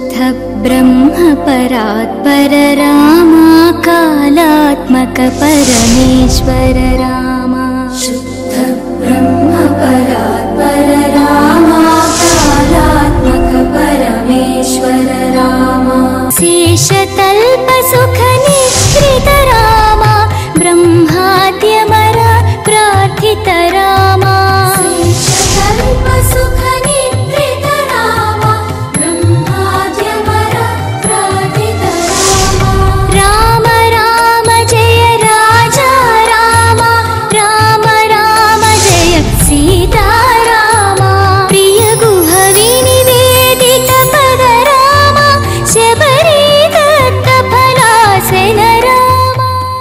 शुद्धब्रह्म परात्पर रामा कालात्मक परमेश्वर रामा शुद्ध ब्रह्म परात्पर रामा कालात्मक परमेश्वर रामा शेषतल्प सुख निश्रित रामा ब्रह्माद्यमर प्रार्थित रामा शेषतल्प सुख निश्रित रामा ब्रह्माद्यमर प्रार्थित रामा राम राम जय राजा राम राम राम जय सीता राम प्रिय गुह विनिवेदित पद राम शबरी दत्त फलासन राम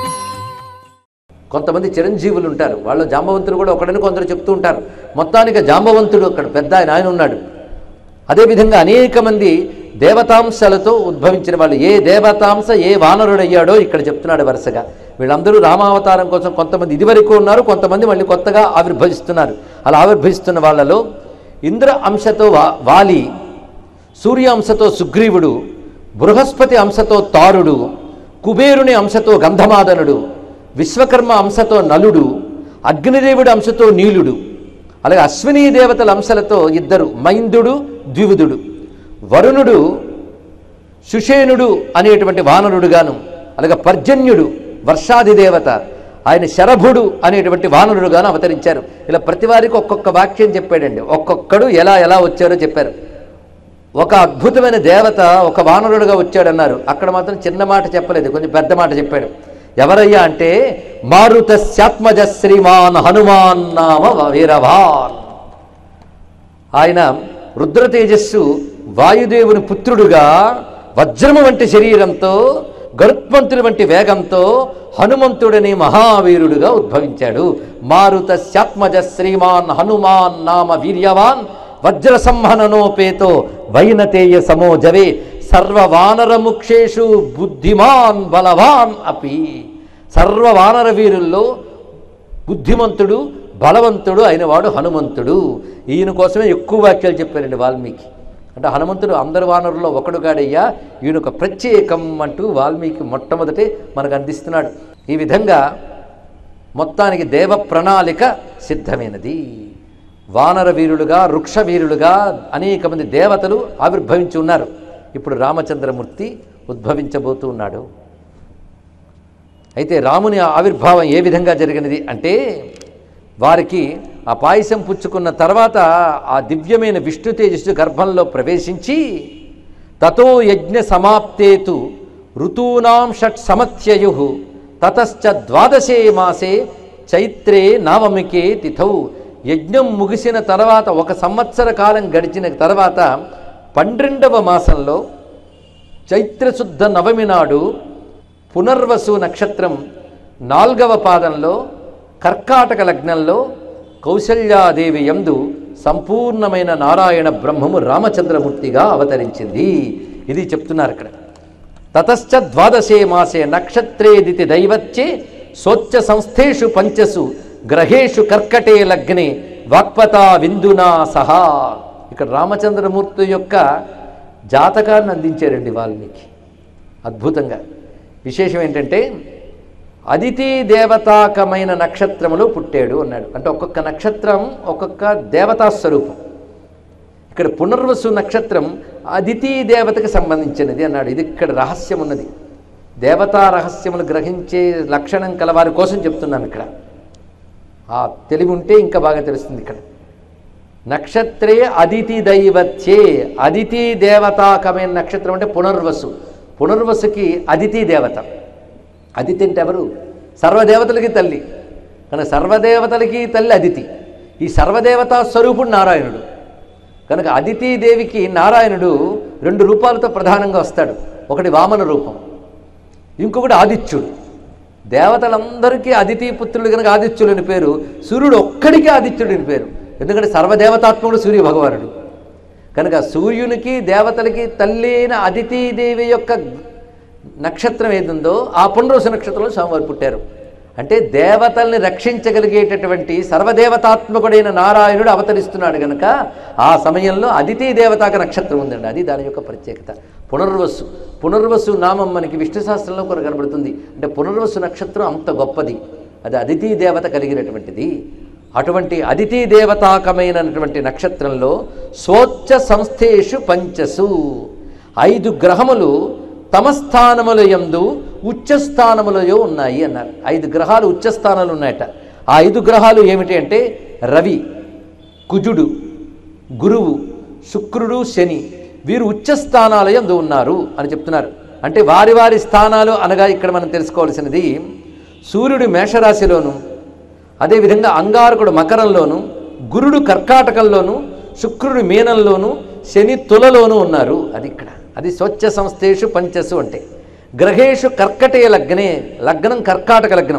కొంతమంది చిరంజీవులు ఉంటారు వాళ్ళు జాంబవంతుడు కూడా ఒకడని కొందరు చెప్తూ ఉంటారు మొత్తానికి జాంబవంతుడు అక్కడ పెద్ద ఆయన ఆయన ఉన్నాడు అదేవిధంగా అనేక మంది దేవతాంశాలతో ఉద్భవించిన వాళ్ళు ఏ దేవతాంశ ఏ వానరుడయ్యాడో ఇక్కడ చెప్తున్నాడు వరుసగా వీళ్ళందరూ రామావతారం కోసం కొంతమంది ఇదివరకు ఉన్నారు కొంతమంది మళ్ళీ కొత్తగా ఆవిర్భవిస్తున్నారు అలా ఆవిర్భవిస్తున్న వాళ్ళలో ఇంద్ర అంశతో వా వాలి సూర్య అంశతో సుగ్రీవుడు బృహస్పతి అంశతో తారుడు కుబేరుని అంశతో గంధమాదనుడు విశ్వకర్మ అంశతో నలుడు అగ్నిదేవుడి అంశతో నీలుడు అలాగే అశ్వినీ దేవతల అంశలతో ఇద్దరు మైందుడు ద్వివుదుడు వరుణుడు సుషేనుడు అనేటువంటి వానరుడుగాను అలాగే పర్జన్యుడు వర్షాది దేవత ఆయన శరభుడు అనేటువంటి వానరుడుగాను అవతరించారు ఇలా ప్రతి వారికి ఒక్కొక్క వాక్యం చెప్పాడండి ఒక్కొక్కడు ఎలా ఎలా వచ్చారో చెప్పారు ఒక అద్భుతమైన దేవత ఒక వానరుడుగా వచ్చాడన్నారు అక్కడ మాత్రం చిన్న మాట చెప్పలేదు కొంచెం పెద్ద మాట చెప్పాడు ఎవరయ్యా అంటే మారుత శాత్మజ శ్రీమాన్ హనుమాన్ నామ వీరవాన్ ఆయన రుద్ర తేజస్సు వాయుదేవుని పుత్రుడుగా వజ్రము వంటి శరీరంతో గరుత్మంతుడి వంటి వేగంతో హనుమంతుడని మహావీరుడుగా ఉద్భవించాడు మారుత శాత్మజ శ్రీమాన్ హనుమాన్ నామ వీర్యవాన్ వజ్ర సంహననోపేతో వైనతేయ సమోజవే సర్వవానరముక్షేషు బుద్ధిమాన్ బలవాన్ అపి సర్వవానర వీరుల్లో బుద్ధిమంతుడు బలవంతుడు అయినవాడు హనుమంతుడు ఈయన కోసమే ఎక్కువ వాక్యాలు చెప్పారండి వాల్మీకి అంటే హనుమంతుడు అందరి వానరుల్లో ఒకడు కాడయ్యా ఈయన ఒక ప్రత్యేకం అంటూ వాల్మీకి మొట్టమొదటి మనకు అందిస్తున్నాడు ఈ విధంగా మొత్తానికి దేవ ప్రణాళిక సిద్ధమైనది వానర వీరులుగా వృక్ష వీరులుగా అనేక మంది దేవతలు ఆవిర్భవించి ఉన్నారు ఇప్పుడు రామచంద్రమూర్తి ఉద్భవించబోతూ ఉన్నాడు అయితే రాముని ఆవిర్భావం ఏ విధంగా జరిగినది అంటే వారికి ఆ పాయసం పుచ్చుకున్న తర్వాత ఆ దివ్యమైన విష్ణు తేజస్సు గర్భంలో ప్రవేశించి తతో యజ్ఞ సమాప్తేతు ఋతూనాం షట్ సమత్యయు తతశ్చ ద్వాదశే మాసే చైత్రే నవమికే తిథౌ యజ్ఞం ముగిసిన తర్వాత ఒక సంవత్సర కాలం గడిచిన తర్వాత పన్నెండవ మాసంలో చైత్రశుద్ధ నవమి నాడు పునర్వసు నక్షత్రం నాల్గవ పాదంలో కర్కాటక లగ్నంలో కౌసల్యాదేవి యందు సంపూర్ణమైన నారాయణ బ్రహ్మము రామచంద్రమూర్తిగా అవతరించింది ఇది చెప్తున్నారు ఇక్కడ తతశ్చ ద్వాదశే మాసే నక్షత్రేదితి దైవచ్చే సోచ్చ సంస్థేషు పంచసు గ్రహేషు కర్కటే లగ్నే వాక్పతా విందునా సహా ఇక్కడ రామచంద్రమూర్తి యొక్క జాతకాన్ని అందించారండి వాల్మీకి అద్భుతంగా విశేషం ఏంటంటే అదితి దేవతాకమైన నక్షత్రములో పుట్టాడు అన్నాడు అంటే ఒక్కొక్క నక్షత్రం ఒక్కొక్క దేవతా స్వరూపం ఇక్కడ పునర్వసు నక్షత్రం అదితి దేవతకి సంబంధించినది అన్నాడు ఇది ఇక్కడ రహస్యం ఉన్నది దేవతా రహస్యములు గ్రహించే లక్షణం కలవారి కోసం చెప్తున్నాను ఇక్కడ ఆ తెలివి ఉంటే ఇంకా బాగా తెలుస్తుంది ఇక్కడ నక్షత్రే అదితి దైవత్యే అదితి దేవతాకమైన నక్షత్రం అంటే పునర్వసు పునర్వసుకి అదితి దేవత అదితి అంటే ఎవరు సర్వదేవతలకి తల్లి కనుక సర్వదేవతలకి తల్లి అదితి ఈ సర్వదేవతా స్వరూపుడు నారాయణుడు కనుక అదితి దేవికి నారాయణుడు రెండు రూపాలతో ప్రధానంగా వస్తాడు ఒకటి వామన రూపం ఇంకొకటి ఆదిత్యుడు దేవతలందరికీ అదితి పుత్రుడు కనుక ఆదిత్యుడు అని పేరు సూర్యుడు ఒక్కడికే ఆదిత్యుడు అని పేరు ఎందుకంటే సర్వదేవతాత్ముడు సూర్య భగవానుడు కనుక సూర్యునికి దేవతలకి తల్లి అయిన అదితీదేవి యొక్క నక్షత్రం ఏదుందో ఆ పునరోసు నక్షత్రంలో స్వామివారు పుట్టారు అంటే దేవతల్ని రక్షించగలిగేటటువంటి సర్వదేవతాత్మకుడైన నారాయణుడు అవతరిస్తున్నాడు గనక ఆ సమయంలో అదితి దేవతాక నక్షత్రం ఉందండి అది దాని యొక్క ప్రత్యేకత పునర్వసు పునర్వసు నామం మనకి విష్ణు శాస్త్రంలో కూడా కనబడుతుంది అంటే పునర్వసు నక్షత్రం అంత గొప్పది అది అదితి దేవత కలిగినటువంటిది అటువంటి అదితి దేవతాకమైనటువంటి నక్షత్రంలో స్వోచ్చ సంస్థేషు పంచసు ఐదు గ్రహములు తమ స్థానముల యందు ఉచ్చస్థానములయో ఉన్నాయి అన్నారు ఐదు గ్రహాలు ఉచ్చస్థానాలు ఉన్నాయట ఆ ఐదు గ్రహాలు ఏమిటి అంటే రవి కుజుడు గురువు శుక్రుడు శని వీరు ఉచ్చస్థానాల యందు ఉన్నారు అని చెప్తున్నారు అంటే వారి వారి స్థానాలు అనగా ఇక్కడ మనం తెలుసుకోవాల్సినది సూర్యుడు మేషరాశిలోను అదేవిధంగా అంగారకుడు మకరంలోను గురుడు కర్కాటకంలోను శుక్రుడు మీనంలోను శని తులలోను ఉన్నారు అది ఇక్కడ అది స్వచ్ఛ సంస్థేషు పంచసు అంటే గ్రహేషు కర్కటే లగ్నే లగ్నం కర్కాటక లగ్నం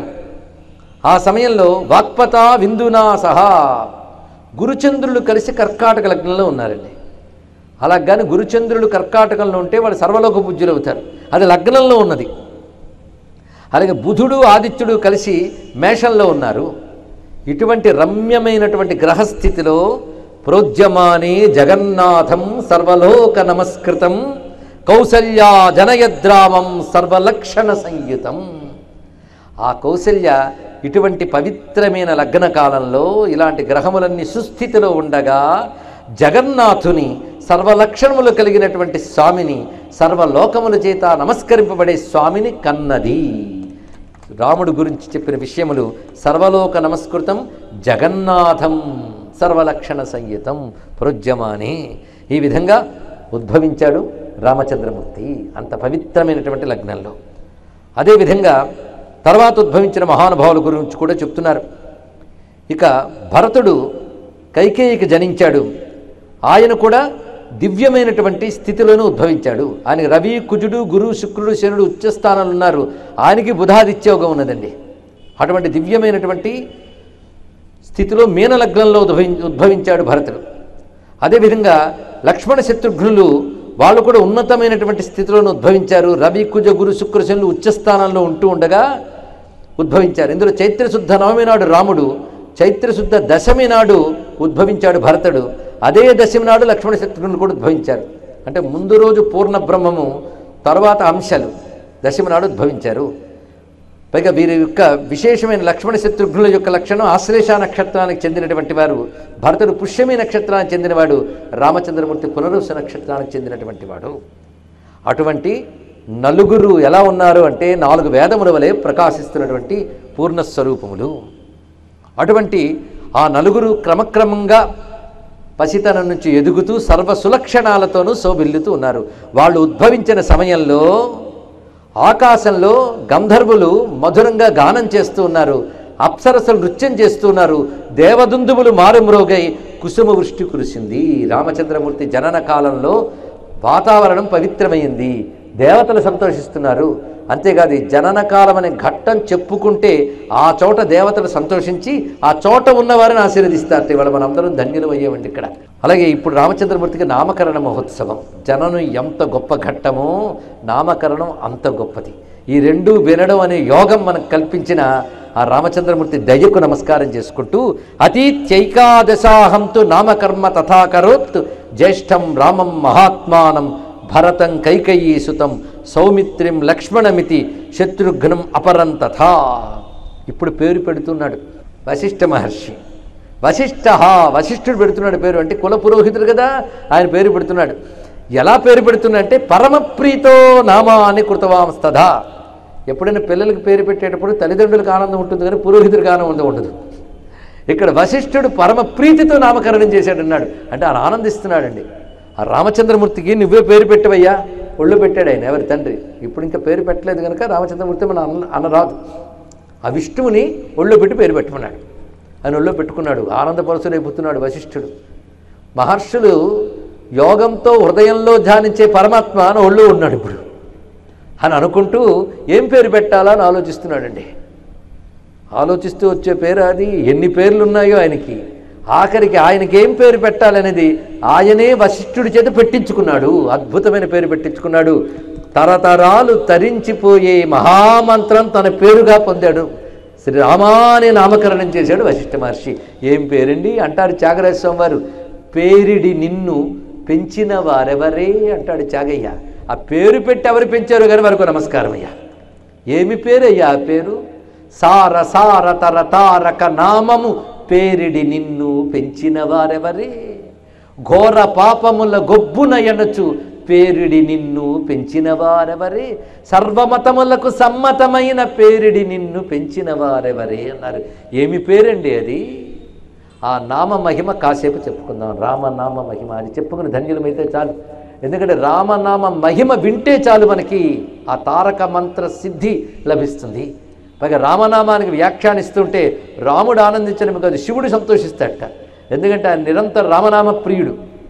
ఆ సమయంలో వాక్పత విందునా సహా గురుచంద్రులు కలిసి కర్కాటక లగ్నంలో ఉన్నారండి అలా కానీ గురుచంద్రులు కర్కాటకంలో ఉంటే వాళ్ళు సర్వలోక పూజ్యులు అవుతారు అది లగ్నంలో ఉన్నది అలాగే బుధుడు ఆదిత్యుడు కలిసి మేషంలో ఉన్నారు ఇటువంటి రమ్యమైనటువంటి గ్రహస్థితిలో ప్రోద్యమానే జగన్నాథం సర్వలోక నమస్కృతం కౌసల్యా జనయద్రామం సర్వలక్షణ సంయుతం ఆ కౌసల్య ఇటువంటి పవిత్రమైన లగ్న కాలంలో ఇలాంటి గ్రహములన్నీ సుస్థితిలో ఉండగా జగన్నాథుని సర్వలక్షణములు కలిగినటువంటి స్వామిని సర్వలోకముల చేత నమస్కరింపబడే స్వామిని కన్నది రాముడు గురించి చెప్పిన విషయములు సర్వలోక నమస్కృతం జగన్నాథం సర్వలక్షణ సంయుతం ప్రోజ్యమానే ఈ విధంగా ఉద్భవించాడు రామచంద్రమూర్తి అంత పవిత్రమైనటువంటి లగ్నంలో అదేవిధంగా తర్వాత ఉద్భవించిన మహానుభావుల గురించి కూడా చెప్తున్నారు ఇక భరతుడు కైకేయికి జనించాడు ఆయన కూడా దివ్యమైనటువంటి స్థితిలోనే ఉద్భవించాడు ఆయన రవి కుజుడు గురు శుక్రుడు శనుడు ఉచ్చస్థానాలు ఉన్నారు ఆయనకి బుధాదిత్యోగం ఉన్నదండి అటువంటి దివ్యమైనటువంటి స్థితిలో మీనలగ్నంలో ఉద్భవి ఉద్భవించాడు భరతుడు అదేవిధంగా లక్ష్మణ శత్రుఘ్నులు వాళ్ళు కూడా ఉన్నతమైనటువంటి స్థితిలోనే ఉద్భవించారు రవి కుజ గురు శుక్ర శనులు ఉచ్చస్థానంలో ఉంటూ ఉండగా ఉద్భవించారు ఇందులో చైత్రశుద్ధ నవమి నాడు రాముడు చైత్రశుద్ధ దశమి నాడు ఉద్భవించాడు భరతుడు అదే దశమి నాడు లక్ష్మణ శత్రుఘ్నులు కూడా ఉద్భవించారు అంటే ముందు రోజు పూర్ణ బ్రహ్మము తర్వాత అంశాలు దశమి నాడు ఉద్భవించారు పైగా వీరి యొక్క విశేషమైన లక్ష్మణ శత్రుఘ్నుల యొక్క లక్షణం ఆశ్లేష నక్షత్రానికి చెందినటువంటి వారు భరతుడు పుష్యమి నక్షత్రానికి చెందినవాడు రామచంద్రమూర్తి పునరుస నక్షత్రానికి చెందినటువంటి వాడు అటువంటి నలుగురు ఎలా ఉన్నారు అంటే నాలుగు వేదముల వలె ప్రకాశిస్తున్నటువంటి పూర్ణస్వరూపములు అటువంటి ఆ నలుగురు క్రమక్రమంగా పసితనం నుంచి ఎదుగుతూ సర్వ సులక్షణాలతోనూ శోభిల్లుతూ ఉన్నారు వాళ్ళు ఉద్భవించిన సమయంలో ఆకాశంలో గంధర్వులు మధురంగా గానం చేస్తూ ఉన్నారు అప్సరసలు నృత్యం చేస్తూ ఉన్నారు దేవదుందువులు మారుమ్రోగై కుసుమ వృష్టి కురిసింది రామచంద్రమూర్తి జనన కాలంలో వాతావరణం పవిత్రమైంది దేవతలు సంతోషిస్తున్నారు అంతేకాదు ఈ జనన కాలం అనే ఘట్టం చెప్పుకుంటే ఆ చోట దేవతలు సంతోషించి ఆ చోట ఉన్నవారిని ఆశీర్వదిస్తారు ఇవాళ మనందరం ధన్యులు అయ్యామండి ఇక్కడ అలాగే ఇప్పుడు రామచంద్రమూర్తికి నామకరణ మహోత్సవం జననం ఎంత గొప్ప ఘట్టమో నామకరణం అంత గొప్పది ఈ రెండు వినడం అనే యోగం మనకు కల్పించిన ఆ రామచంద్రమూర్తి దయకు నమస్కారం చేసుకుంటూ అతీత్యైకాదశాహంతు నామకర్మ తథాకరోత్ జ్యేష్ఠం రామం మహాత్మానం భరతం కైకయీ సుతం సౌమిత్రిం లక్ష్మణమితి శత్రుఘ్నం అపరం తథా ఇప్పుడు పేరు పెడుతున్నాడు వశిష్ఠ మహర్షి వశిష్ఠ వశిష్ఠుడు పెడుతున్నాడు పేరు అంటే కుల పురోహితుడు కదా ఆయన పేరు పెడుతున్నాడు ఎలా పేరు పెడుతున్నాడంటే పరమప్రీతో నామాని కృతవాంస్తదా ఎప్పుడైనా పిల్లలకి పేరు పెట్టేటప్పుడు తల్లిదండ్రులకు ఆనందం ఉంటుంది కానీ పురోహితుడికి ఆనందం ఉండదు ఇక్కడ వశిష్ఠుడు పరమ ప్రీతితో నామకరణం చేశాడన్నాడు అంటే ఆయన ఆనందిస్తున్నాడండి ఆ రామచంద్రమూర్తికి నువ్వే పేరు పెట్టవయ్యా ఒళ్ళు పెట్టాడు ఆయన ఎవరి తండ్రి ఇప్పుడు ఇంకా పేరు పెట్టలేదు కనుక రామచంద్రమూర్తి మన అన్న అన్నరాదు ఆ విష్ణువుని ఒళ్ళో పెట్టి పేరు పెట్టమన్నాడు ఆయన ఒళ్ళో పెట్టుకున్నాడు ఆనందపరుసుడైపోతున్నాడు వశిష్ఠుడు మహర్షులు యోగంతో హృదయంలో ధ్యానించే పరమాత్మ అని ఒళ్ళో ఉన్నాడు ఇప్పుడు అని అనుకుంటూ ఏం పేరు పెట్టాలా అని ఆలోచిస్తున్నాడండి ఆలోచిస్తూ వచ్చే పేరు అది ఎన్ని పేర్లు ఉన్నాయో ఆయనకి ఆఖరికి ఆయనకి ఏం పేరు పెట్టాలనేది ఆయనే వశిష్ఠుడి చేత పెట్టించుకున్నాడు అద్భుతమైన పేరు పెట్టించుకున్నాడు తరతరాలు తరించిపోయే మహామంత్రం తన పేరుగా పొందాడు శ్రీరామాని నామకరణం చేశాడు వశిష్ఠ మహర్షి ఏం పేరండి అంటారు త్యాగరాజ స్వామి వారు పేరిడి నిన్ను పెంచిన వారెవరే అంటాడు త్యాగయ్య ఆ పేరు పెట్టి ఎవరు పెంచారు కానీ వరకు నమస్కారం అయ్యా ఏమి పేరయ్యా ఆ పేరు సార సార తర తారక నామము పేరిడి నిన్ను పెంచిన వారెవరే ఘోర పాపముల గొబ్బున ఎనచు పేరిడి నిన్ను పెంచిన వారెవరే సర్వమతములకు సమ్మతమైన పేరిడి నిన్ను పెంచిన వారెవరే అన్నారు ఏమి పేరండి అది ఆ నామ మహిమ కాసేపు చెప్పుకుందాం రామనామ మహిమ అని చెప్పుకుని ధన్యులమైతే చాలు ఎందుకంటే రామనామ మహిమ వింటే చాలు మనకి ఆ తారక మంత్ర సిద్ధి లభిస్తుంది పైగా రామనామానికి వ్యాఖ్యానిస్తుంటే రాముడు ఆనందించడం కాదు శివుడు సంతోషిస్తాడట ఎందుకంటే ఆయన నిరంతర రామనామ ప్రియుడు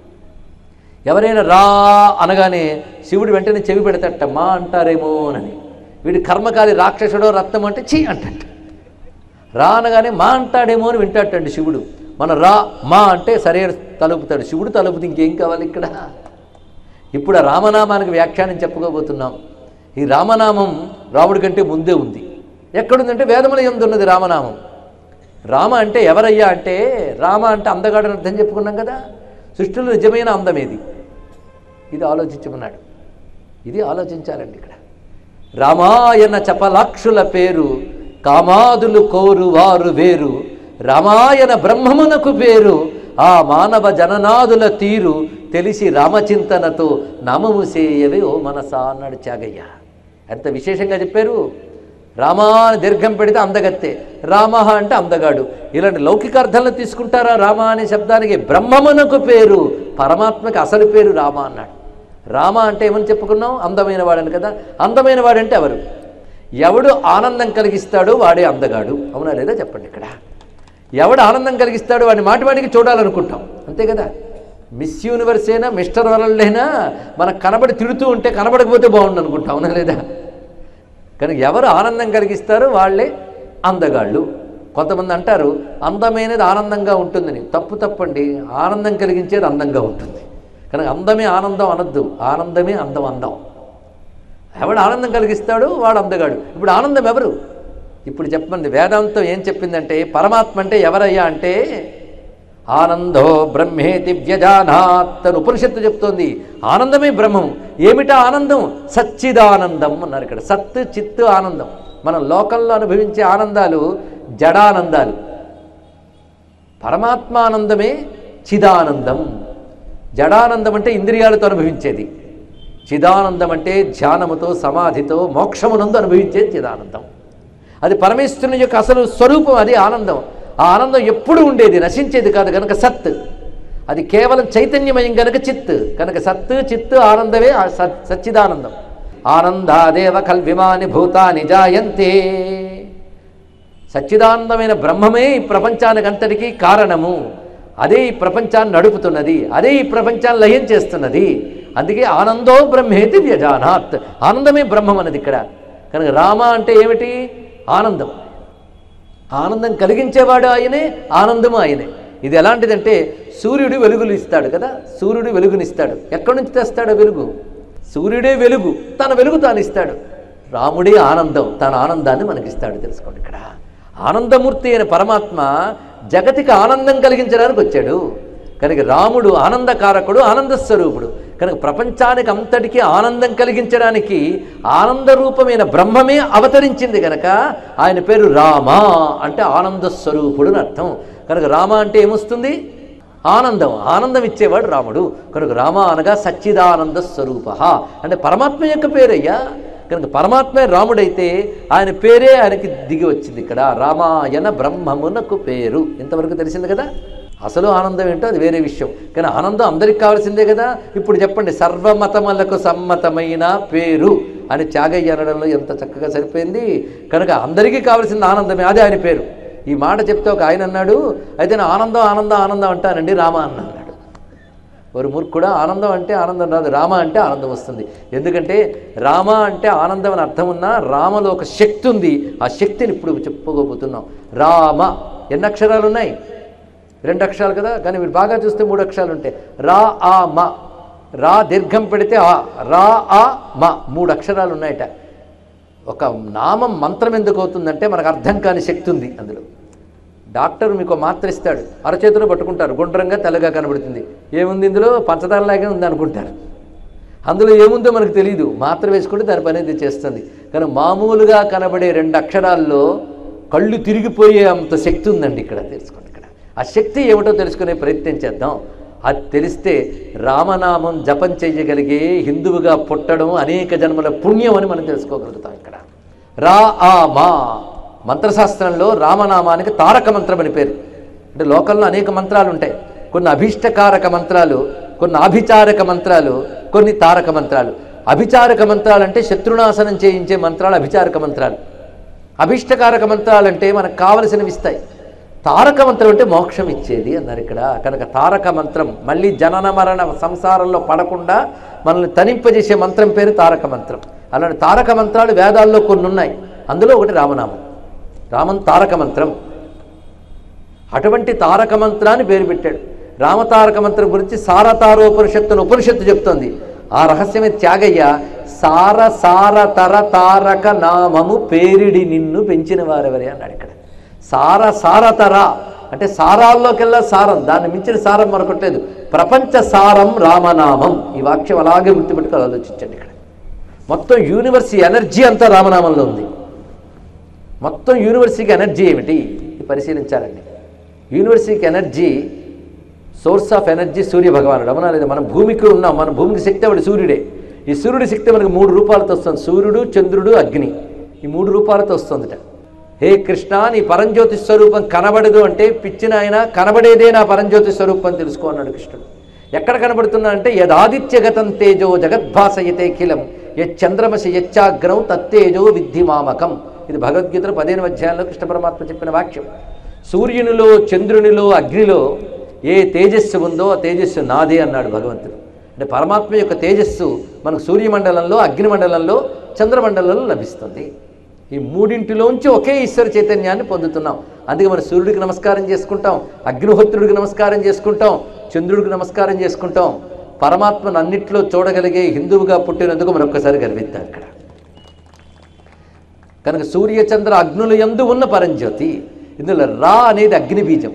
ఎవరైనా రా అనగానే శివుడు వెంటనే చెవి పెడతట మా అంటారేమోనని వీడి కర్మకాలి రాక్షసుడో రక్తం అంటే చీ అంటట రా అనగానే మా అంటాడేమో అని వింటాటండి శివుడు మన రా మా అంటే సరైన తలుపుతాడు శివుడు తలుపుది ఇంకేం కావాలి ఇక్కడ ఇప్పుడు ఆ రామనామానికి వ్యాఖ్యానం చెప్పుకోబోతున్నాం ఈ రామనామం రాముడి కంటే ముందే ఉంది ఎక్కడుందంటే వేదముల ఎందు ఉన్నది రామనామం రామ అంటే ఎవరయ్యా అంటే రామ అంటే అందగాడని అర్థం చెప్పుకున్నాం కదా సృష్టిలో నిజమైన అందం ఏది ఇది ఆలోచించమన్నాడు ఇది ఆలోచించాలండి ఇక్కడ రామాయణ చపలాక్షుల పేరు కామాదులు కోరు వారు వేరు రామాయణ బ్రహ్మమునకు పేరు ఆ మానవ జననాదుల తీరు తెలిసి రామచింతనతో నామము సేయవే ఓ మనసా అన్నాడు త్యాగయ్య ఎంత విశేషంగా చెప్పారు రామా అని దీర్ఘం పెడితే అందగత్తే రామ అంటే అందగాడు ఇలాంటి లౌకిక అర్థాలను తీసుకుంటారా రామ అనే శబ్దానికి బ్రహ్మమునకు పేరు పరమాత్మకి అసలు పేరు రామ అన్నాడు రామ అంటే ఏమని చెప్పుకున్నాం అందమైన వాడని కదా అందమైన వాడంటే ఎవరు ఎవడు ఆనందం కలిగిస్తాడో వాడే అందగాడు అవునా లేదా చెప్పండి ఇక్కడ ఎవడు ఆనందం కలిగిస్తాడో వాడిని మాటి మాటికి చూడాలనుకుంటాం అంతే కదా మిస్ యూనివర్స్ అయినా మిస్టర్ వరల్డ్ అయినా మనకు కనబడి తిడుతూ ఉంటే కనబడకపోతే బాగుండు అనుకుంటాం అవునా లేదా కనుక ఎవరు ఆనందం కలిగిస్తారో వాళ్ళే అందగాళ్ళు కొంతమంది అంటారు అందమైనది ఆనందంగా ఉంటుందని తప్పు తప్పండి ఆనందం కలిగించేది అందంగా ఉంటుంది కనుక అందమే ఆనందం అనొద్దు ఆనందమే అందం అందం ఎవడు ఆనందం కలిగిస్తాడో వాడు అందగాడు ఇప్పుడు ఆనందం ఎవరు ఇప్పుడు చెప్పండి వేదాంతం ఏం చెప్పిందంటే పరమాత్మ అంటే ఎవరయ్యా అంటే ఆనందో బ్రహ్మేతి వ్యజానాత్ అని ఉపనిషత్తు చెప్తోంది ఆనందమే బ్రహ్మం ఏమిటా ఆనందం సచ్చిదానందం అన్నారు ఇక్కడ సత్ చిత్ ఆనందం మనం లోకంలో అనుభవించే ఆనందాలు జడానందాలు పరమాత్మానందమే చిదానందం జడానందం అంటే ఇంద్రియాలతో అనుభవించేది చిదానందం అంటే ధ్యానముతో సమాధితో మోక్షమునందు అనుభవించేది చిదానందం అది పరమేశ్వరుని యొక్క అసలు స్వరూపం అది ఆనందం ఆ ఆనందం ఎప్పుడు ఉండేది నశించేది కాదు కనుక సత్ అది కేవలం చైతన్యమయం కనుక చిత్ కనుక సత్ చిత్ ఆనందమే ఆ సత్ సచ్చిదానందం ఆనందాదేవ కల్విమాని భూతాని జాయంతే సచ్చిదానందమైన బ్రహ్మమే ఈ ప్రపంచానికంతటికీ కారణము అదే ఈ ప్రపంచాన్ని నడుపుతున్నది అదే ఈ ప్రపంచాన్ని లయం చేస్తున్నది అందుకే ఆనందో బ్రహ్మేతి వ్యజానాత్ ఆనందమే బ్రహ్మం అన్నది ఇక్కడ కనుక రామ అంటే ఏమిటి ఆనందం ఆనందం కలిగించేవాడు ఆయనే ఆనందము ఆయనే ఇది ఎలాంటిదంటే సూర్యుడు వెలుగులు ఇస్తాడు కదా సూర్యుడు వెలుగునిస్తాడు ఎక్కడి నుంచి తెస్తాడు ఆ వెలుగు సూర్యుడే వెలుగు తన వెలుగు తాను ఇస్తాడు రాముడే ఆనందం తన ఆనందాన్ని మనకిస్తాడు తెలుసుకోండి ఇక్కడ ఆనందమూర్తి అయిన పరమాత్మ జగతికి ఆనందం కలిగించడానికి వచ్చాడు కనుక రాముడు ఆనందకారకుడు ఆనంద స్వరూపుడు కనుక ప్రపంచానికి అంతటికీ ఆనందం కలిగించడానికి ఆనంద రూపమైన బ్రహ్మమే అవతరించింది కనుక ఆయన పేరు రామ అంటే ఆనంద స్వరూపుడు అని అర్థం కనుక రామ అంటే ఏమొస్తుంది ఆనందం ఆనందం ఇచ్చేవాడు రాముడు కనుక రామ అనగా సచ్చిదానంద స్వరూప అంటే పరమాత్మ యొక్క పేరయ్యా కనుక పరమాత్మే రాముడైతే ఆయన పేరే ఆయనకి దిగి వచ్చింది ఇక్కడ రామాయణ బ్రహ్మమునకు పేరు ఇంతవరకు తెలిసింది కదా అసలు ఆనందం ఏంటో అది వేరే విషయం కానీ ఆనందం అందరికి కావాల్సిందే కదా ఇప్పుడు చెప్పండి సర్వమతములకు సమ్మతమైన పేరు అని త్యాగయ్య అనడంలో ఎంత చక్కగా సరిపోయింది కనుక అందరికీ కావాల్సింది ఆనందమే అదే ఆయన పేరు ఈ మాట చెప్తే ఒక ఆయన అన్నాడు అయితే నేను ఆనందం ఆనందం ఆనందం అంటానండి రామ అన్న అన్నాడు ఒక మూర్ఖుడా ఆనందం అంటే ఆనందం రాదు రామ అంటే ఆనందం వస్తుంది ఎందుకంటే రామ అంటే ఆనందం అని అర్థం ఉన్నా రామలో ఒక శక్తి ఉంది ఆ శక్తిని ఇప్పుడు చెప్పుకోబోతున్నాం రామ ఎన్ని అక్షరాలు ఉన్నాయి రెండు అక్షరాలు కదా కానీ మీరు బాగా చూస్తే మూడు అక్షరాలు ఉంటాయి రా ఆ మ రా దీర్ఘం పెడితే ఆ రా ఆ మ మూడు అక్షరాలు ఉన్నాయట ఒక నామం మంత్రం ఎందుకు అవుతుందంటే మనకు అర్థం కాని శక్తి ఉంది అందులో డాక్టర్ మీకు ఒక మాత్ర ఇస్తాడు అరచేతిలో పట్టుకుంటారు గుండ్రంగా తెల్లగా కనబడుతుంది ఏముంది ఇందులో పంచదారలాగే ఉంది అనుకుంటారు అందులో ఏముందో మనకు తెలియదు మాత్ర వేసుకుంటే దాని పని అది చేస్తుంది కానీ మామూలుగా కనబడే రెండు అక్షరాల్లో కళ్ళు తిరిగిపోయే అంత శక్తి ఉందండి ఇక్కడ తెలుసుకోండి ఇక్కడ ఆ శక్తి ఏమిటో తెలుసుకునే ప్రయత్నం చేద్దాం అది తెలిస్తే రామనామం జపం చేయగలిగే హిందువుగా పుట్టడం అనేక జన్మల పుణ్యం అని మనం తెలుసుకోగలుగుతాం ఇక్కడ రా ఆ మా మంత్రశాస్త్రంలో రామనామానికి తారక మంత్రం అని పేరు అంటే లోకంలో అనేక మంత్రాలు ఉంటాయి కొన్ని అభీష్టకారక మంత్రాలు కొన్ని ఆభిచారక మంత్రాలు కొన్ని తారక మంత్రాలు అభిచారక మంత్రాలు అంటే శత్రునాశనం చేయించే మంత్రాలు అభిచారక మంత్రాలు అభిష్టకారక మంత్రాలు అంటే మనకు కావలసినవి ఇస్తాయి తారక మంత్రం అంటే మోక్షం ఇచ్చేది అన్నారు ఇక్కడ కనుక తారక మంత్రం మళ్ళీ జనన మరణ సంసారంలో పడకుండా మనల్ని తనింపజేసే మంత్రం పేరు తారక మంత్రం అలాంటి తారక మంత్రాలు వేదాల్లో కొన్ని ఉన్నాయి అందులో ఒకటి రామనామం రామన్ తారక మంత్రం అటువంటి తారక మంత్రాన్ని పేరు పెట్టాడు రామతారక మంత్రం గురించి సారతారోపనిషత్తును ఉపనిషత్తు చెప్తోంది ఆ రహస్యమే త్యాగయ్య సార సార తర తారక నామము పేరిడి నిన్ను పెంచిన వారెవరే అన్నాడు ఇక్కడ సార సారతర అంటే సారాల్లోకెల్లా సారం దాన్ని మించిన సారం మరొకట్లేదు ప్రపంచ సారం రామనామం ఈ వాక్యం అలాగే గుర్తుపెట్టుకొని ఆలోచించండి ఇక్కడ మొత్తం యూనివర్స్ ఎనర్జీ అంతా రామనామంలో ఉంది మొత్తం యూనివర్సిటీకి ఎనర్జీ ఏమిటి ఇది పరిశీలించాలండి యూనివర్సిటీకి energy source of energy Surya భగవానుడు అవునా లేదా మనం భూమికి ఉన్నాం మన భూమికి శక్తి వాడు సూర్యుడే ఈ సూర్యుడి శక్తి మనకు మూడు రూపాలతో వస్తుంది సూర్యుడు చంద్రుడు అగ్ని ఈ మూడు రూపాలతో వస్తుందిట హే కృష్ణ నీ పరంజ్యోతి స్వరూపం కనబడదు అంటే పిచ్చిన ఆయన కనబడేదే నా పరంజ్యోతి స్వరూపం తెలుసుకో అన్నాడు కృష్ణుడు ఎక్కడ కనబడుతున్నా అంటే యదాదిత్యగతం తేజో జగద్భాసయతే కిలం యచ్చంద్రమసి యచ్చాగ్రం తత్తేజో విద్ధి మామకం ఇది భగవద్గీతలో పదిహేను అధ్యాయంలో కృష్ణ పరమాత్మ చెప్పిన వాక్యం సూర్యునిలో చంద్రునిలో అగ్నిలో ఏ తేజస్సు ఉందో ఆ తేజస్సు నాదే అన్నాడు భగవంతుడు అంటే పరమాత్మ యొక్క తేజస్సు మనకు సూర్యమండలంలో అగ్నిమండలంలో చంద్రమండలంలో లభిస్తుంది ఈ మూడింటిలోంచి ఒకే ఈశ్వర చైతన్యాన్ని పొందుతున్నాం అందుకే మనం సూర్యుడికి నమస్కారం చేసుకుంటాం అగ్నిహోత్రుడికి నమస్కారం చేసుకుంటాం చంద్రుడికి నమస్కారం చేసుకుంటాం పరమాత్మను అన్నిట్లో చూడగలిగే హిందువుగా పుట్టినందుకు మరొక్కసారి గర్విద్దాం ఇక్కడ కనుక సూర్యచంద్ర అగ్నుల యందు ఉన్న పరంజ్యోతి ఇందులో రా అనేది అగ్ని బీజం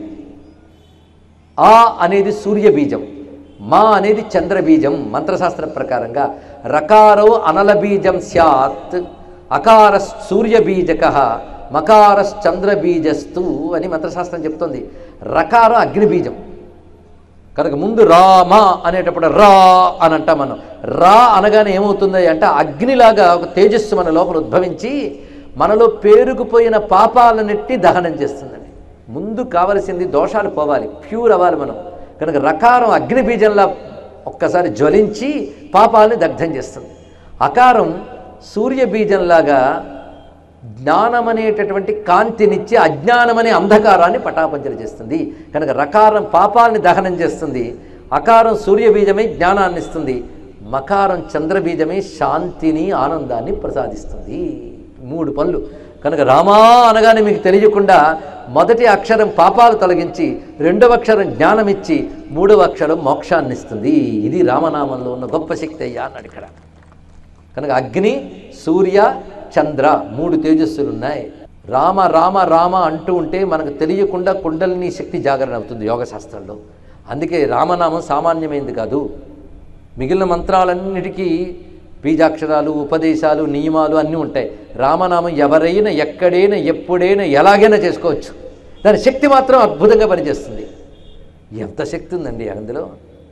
ఆ అనేది సూర్య బీజం మా అనేది చంద్ర బీజం మంత్రశాస్త్ర ప్రకారంగా రకారో అనల బీజం స్యాత్ అకార సూర్య బీజక మకారశ్చంద్ర బీజస్తు అని మంత్రశాస్త్రం చెప్తోంది రకారం అగ్ని బీజం కనుక ముందు రామ అనేటప్పుడు రా అని అంటాం మనం రా అనగానే ఏమవుతుంది అంటే అగ్నిలాగా ఒక తేజస్సు మన లోపల ఉద్భవించి మనలో పేరుకుపోయిన పాపాలన్నిటి దహనం చేస్తుందండి ముందు కావలసింది దోషాలు పోవాలి ప్యూర్ అవ్వాలి మనం కనుక రకారం అగ్ని బీజంలా ఒక్కసారి జ్వలించి పాపాలని దగ్ధం చేస్తుంది అకారం సూర్య బీజంలాగా జ్ఞానం అనేటటువంటి కాంతినిచ్చి అజ్ఞానం అనే అంధకారాన్ని పటాపంచలు చేస్తుంది కనుక రకారం పాపాలని దహనం చేస్తుంది అకారం సూర్యబీజమై జ్ఞానాన్ని ఇస్తుంది మకారం చంద్రబీజమై శాంతిని ఆనందాన్ని ప్రసాదిస్తుంది మూడు పనులు కనుక రామా అనగానే మీకు తెలియకుండా మొదటి అక్షరం పాపాలు తొలగించి రెండవ అక్షరం జ్ఞానం ఇచ్చి మూడవ అక్షరం మోక్షాన్ని ఇస్తుంది ఇది రామనామంలో ఉన్న గొప్ప శక్తి అయ్యా అన్నాడు ఇక్కడ కనుక అగ్ని సూర్య చంద్ర మూడు తేజస్సులు ఉన్నాయి రామ రామ రామ అంటూ ఉంటే మనకు తెలియకుండా కుండలిని శక్తి జాగరణ అవుతుంది యోగ శాస్త్రంలో అందుకే రామనామం సామాన్యమైంది కాదు మిగిలిన మంత్రాలన్నిటికీ బీజాక్షరాలు ఉపదేశాలు నియమాలు అన్నీ ఉంటాయి రామనామం ఎవరైనా ఎక్కడైనా ఎప్పుడైనా ఎలాగైనా చేసుకోవచ్చు దాని శక్తి మాత్రం అద్భుతంగా పనిచేస్తుంది ఎంత శక్తి ఉందండి అందులో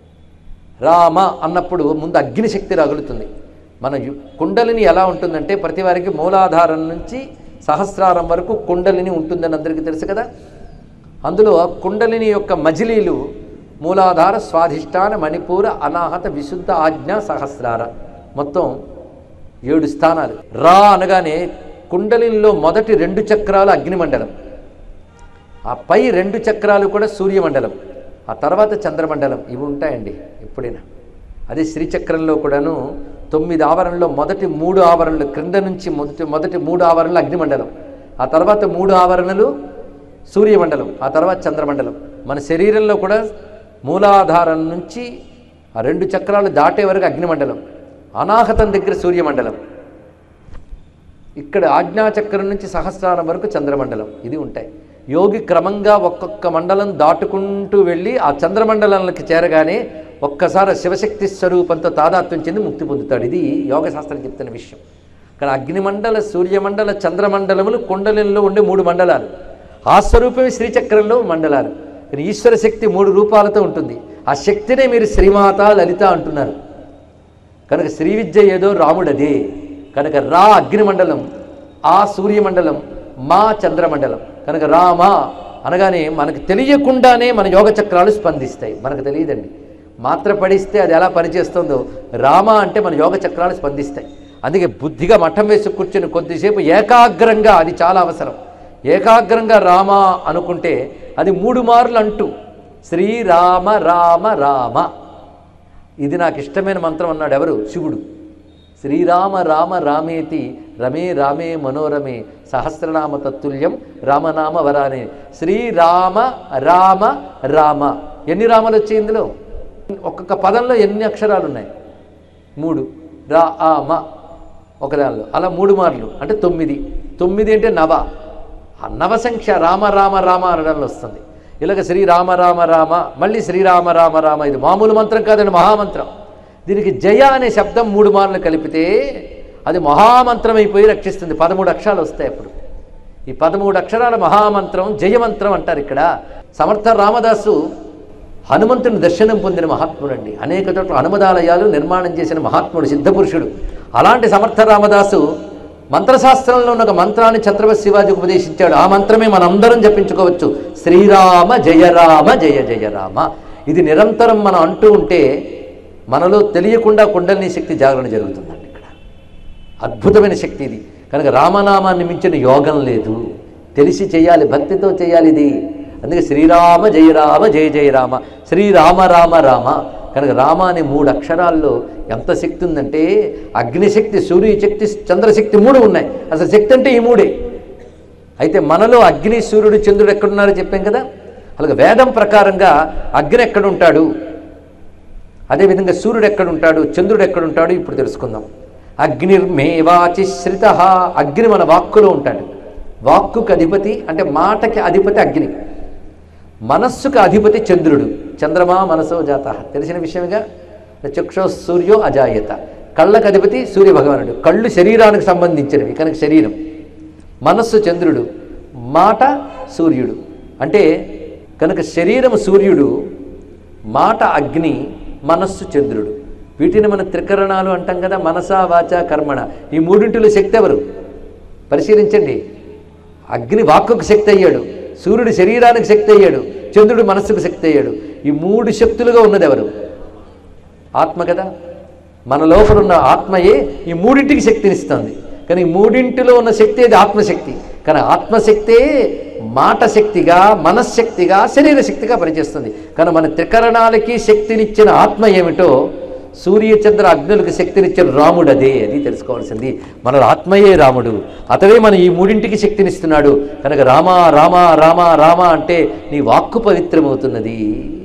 రామ అన్నప్పుడు ముందు అగ్ని శక్తి రగులుతుంది మన యు- కుండలిని ఎలా ఉంటుందంటే ప్రతి వారికి మూలాధారం నుంచి సహస్రారం వరకు కుండలిని ఉంటుందని అందరికీ తెలుసు కదా అందులో ఆ కుండలిని యొక్క మజిలీలు మూలాధార స్వాధిష్టాన మణిపూర అనాహత విశుద్ధ ఆజ్ఞ సహస్రార మొత్తం ఏడు స్థానాలు రా అనగానే కుండలినిలో మొదటి రెండు చక్రాలు అగ్నిమండలం ఆ పై రెండు చక్రాలు కూడా సూర్యమండలం ఆ తర్వాత చంద్రమండలం ఇవి ఉంటాయండి ఎప్పుడైనా అదే శ్రీచక్రంలో కూడాను తొమ్మిది ఆవరణలో మొదటి మూడు ఆవరణలు క్రింద నుంచి మొదటి మొదటి మూడు ఆవరణలు అగ్నిమండలం ఆ తర్వాత మూడు ఆవరణలు సూర్యమండలం ఆ తర్వాత చంద్రమండలం మన శరీరంలో కూడా మూలాధారం నుంచి ఆ రెండు చక్రాలు దాటే వరకు అగ్నిమండలం అనాహతం దగ్గర సూర్యమండలం ఇక్కడ ఆజ్ఞాచక్రం నుంచి సహస్రారం వరకు చంద్రమండలం ఇది ఉంటాయి యోగి క్రమంగా ఒక్కొక్క మండలం దాటుకుంటూ వెళ్ళి ఆ చంద్రమండలంలోకి చేరగానే ఒక్కసారి శివశక్తి స్వరూపంతో తాదాత్మ్యం చెంది ముక్తి పొందుతాడు ఇది యోగశాస్త్రం చెప్తున్న విషయం కానీ అగ్నిమండల సూర్యమండల చంద్రమండలములు కుండలిలో ఉండే మూడు మండలాలు ఆ స్వరూపమే శ్రీచక్రంలో మండలాలు కానీ ఈశ్వర శక్తి మూడు రూపాలతో ఉంటుంది ఆ శక్తినే మీరు శ్రీమాత లలిత అంటున్నారు కనుక శ్రీ విద్య ఏదో రాముడదే కనుక రా అగ్నిమండలం ఆ సూర్యమండలం మా చంద్రమండలం కనుక రామ అనగానే మనకు తెలియకుండానే మన యోగ చక్రాలు స్పందిస్తాయి మనకు తెలియదండి మాత్ర పడిస్తే అది ఎలా పనిచేస్తుందో రామ అంటే మన యోగ చక్రాలు స్పందిస్తాయి అందుకే బుద్ధిగా మఠం వేసి కూర్చొని కొద్దిసేపు ఏకాగ్రంగా అది చాలా అవసరం ఏకాగ్రంగా రామ అనుకుంటే అది మూడు మార్లు అంటూ శ్రీరామ రామ రామ ఇది నాకు ఇష్టమైన మంత్రం అన్నాడు ఎవరు శివుడు శ్రీరామ రామ రామేతి రమే రామే మనోరమే సహస్రనామ తత్తుల్యం రామనామ వరానే శ్రీరామ రామ రామ ఎన్ని రామలు వచ్చాయి ఇందులో ఒక్కొక్క పదంలో ఎన్ని అక్షరాలు ఉన్నాయి మూడు రా ఆ మ ఒకదానిలో అలా మూడు మార్లు అంటే తొమ్మిది తొమ్మిది అంటే నవ ఆ నవ సంఖ్య రామ రామ రామ అనడంలో వస్తుంది ఇలాగ శ్రీరామ రామ రామ మళ్ళీ శ్రీరామ రామ రామ ఇది మామూలు మంత్రం కాదండి మహామంత్రం దీనికి జయ అనే శబ్దం మూడు మార్లు కలిపితే అది మహామంత్రం అయిపోయి రక్షిస్తుంది పదమూడు అక్షరాలు వస్తాయి అప్పుడు ఈ పదమూడు అక్షరాల మహామంత్రం జయమంత్రం అంటారు ఇక్కడ సమర్థ రామదాసు హనుమంతుని దర్శనం పొందిన మహాత్ముడు అండి అనేక చోట్ల హనుమదాలయాలు నిర్మాణం చేసిన మహాత్ముడు సిద్ధపురుషుడు అలాంటి సమర్థ రామదాసు మంత్రశాస్త్రంలో ఉన్న ఒక మంత్రాన్ని ఛత్రపతి శివాజీకి ఉపదేశించాడు ఆ మంత్రమే మనందరం జపించుకోవచ్చు శ్రీరామ జయ రామ జయ జయ రామ ఇది నిరంతరం మనం అంటూ ఉంటే మనలో తెలియకుండా కుండలిని శక్తి జాగరణ జరుగుతుందండి ఇక్కడ అద్భుతమైన శక్తి ఇది కనుక రామనామాన్ని మించిన యోగం లేదు తెలిసి చేయాలి భక్తితో చేయాలి ఇది అందుకే శ్రీరామ జయ రామ జయ జయ రామ శ్రీరామ రామ రామ కనుక రామ అనే మూడు అక్షరాల్లో ఎంత శక్తి ఉందంటే అగ్నిశక్తి సూర్యశక్తి చంద్రశక్తి మూడు ఉన్నాయి అసలు శక్తి అంటే ఈ మూడే అయితే మనలో అగ్ని సూర్యుడు చంద్రుడు ఎక్కడున్నారో చెప్పాం కదా అలాగే వేదం ప్రకారంగా అగ్ని ఎక్కడుంటాడు అదేవిధంగా సూర్యుడు ఎక్కడుంటాడు చంద్రుడు ఎక్కడుంటాడు ఇప్పుడు తెలుసుకుందాం అగ్నిర్మేవాచి శ్రిత అగ్ని మన వాక్కులో ఉంటాడు వాక్కుకి అధిపతి అంటే మాటకి అధిపతి అగ్ని మనస్సుకు అధిపతి చంద్రుడు చంద్రమా మనసో జాత తెలిసిన విషయమేగా చక్షో సూర్యో అజాయత కళ్ళకు అధిపతి సూర్య భగవానుడు కళ్ళు శరీరానికి సంబంధించినవి కనుక శరీరం మనస్సు చంద్రుడు మాట సూర్యుడు అంటే కనుక శరీరం సూర్యుడు మాట అగ్ని మనస్సు చంద్రుడు వీటిని మన త్రికరణాలు అంటాం కదా మనసా వాచ కర్మణ ఈ మూడింటిలో శక్తి ఎవరు పరిశీలించండి అగ్ని వాక్కుకు శక్తి అయ్యాడు సూర్యుడు శరీరానికి శక్తి అయ్యాడు చంద్రుడు మనస్సుకు శక్తి అయ్యాడు ఈ మూడు శక్తులుగా ఉన్నది ఎవరు ఆత్మ కదా మన లోపల ఉన్న ఆత్మయే ఈ మూడింటికి శక్తినిస్తుంది కానీ ఈ మూడింటిలో ఉన్న శక్తి అది ఆత్మశక్తి కానీ ఆత్మశక్తే మాట శక్తిగా మనశ్శక్తిగా శరీర శక్తిగా పనిచేస్తుంది కానీ మన త్రికరణాలకి శక్తినిచ్చిన ఆత్మ ఏమిటో సూర్యచంద్ర అగ్నులకు శక్తినిచ్చిన రాముడు అదే అది తెలుసుకోవాల్సింది మన ఆత్మయే రాముడు అతడే మన ఈ మూడింటికి శక్తినిస్తున్నాడు కనుక రామ రామ రామ రామ అంటే నీ వాక్కు పవిత్రమవుతున్నది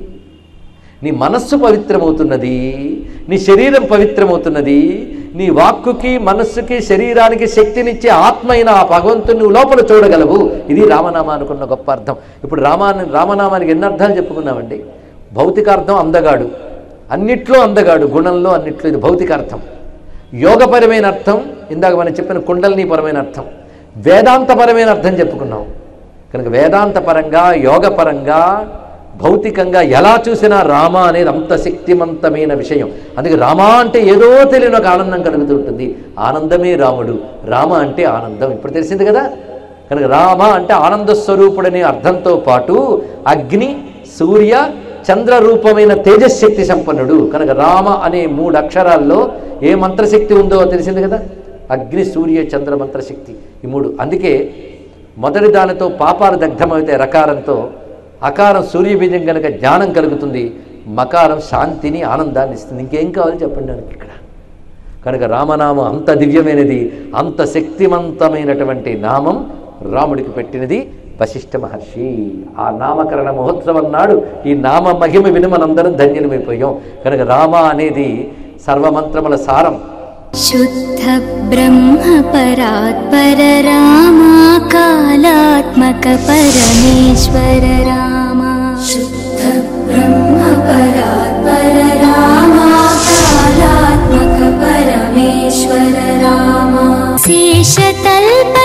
నీ మనస్సు పవిత్రమవుతున్నది నీ శరీరం పవిత్రమవుతున్నది నీ వాక్కుకి మనస్సుకి శరీరానికి శక్తినిచ్చే ఆత్మ అయిన ఆ భగవంతుని నువ్వు లోపల చూడగలవు ఇది రామనామ అనుకున్న గొప్ప అర్థం ఇప్పుడు రామాన్ని రామనామానికి ఎన్ని అర్థాలు చెప్పుకున్నామండి భౌతికార్థం అందగాడు అన్నిట్లో అందగాడు గుణంలో అన్నిట్లో ఇది భౌతికార్థం యోగపరమైన అర్థం ఇందాక మనం చెప్పిన కుండలినీపరమైన అర్థం వేదాంతపరమైన అర్థం చెప్పుకున్నాం కనుక వేదాంతపరంగా యోగపరంగా భౌతికంగా ఎలా చూసినా రామ అనేది అంత శక్తిమంతమైన విషయం అందుకే రామ అంటే ఏదో తెలియని ఒక ఆనందం కలుగుతూ ఉంటుంది ఆనందమే రాముడు రామ అంటే ఆనందం ఇప్పుడు తెలిసింది కదా కనుక రామ అంటే ఆనంద స్వరూపుడనే అర్థంతో పాటు అగ్ని సూర్య చంద్ర రూపమైన తేజశక్తి సంపన్నుడు కనుక రామ అనే మూడు అక్షరాల్లో ఏ మంత్రశక్తి ఉందో తెలిసింది కదా అగ్ని సూర్య చంద్ర మంత్రశక్తి ఈ మూడు అందుకే మొదటి దానితో పాపాలు దగ్ధమైతే రకారంతో అకారం సూర్యబీజం కనుక జ్ఞానం కలుగుతుంది మకారం శాంతిని ఆనందాన్ని ఇస్తుంది ఇంకేం కావాలి చెప్పండి నాకు ఇక్కడ కనుక రామనామం అంత దివ్యమైనది అంత శక్తివంతమైనటువంటి నామం రాముడికి పెట్టినది వశిష్ఠ మహర్షి ఆ నామకరణ మహోత్సవం నాడు ఈ నామ మహిమ విని మనందరం ధన్యులమైపోయాం కనుక రామ అనేది సర్వమంత్రముల సారం शुद्ध ब्रह्म परात्पर रामा कालात्मक परमेश्वर रामा शुद्ध ब्रह्म परात्पर रामा कालात्मक परमेश्वर रामा शेषतल्प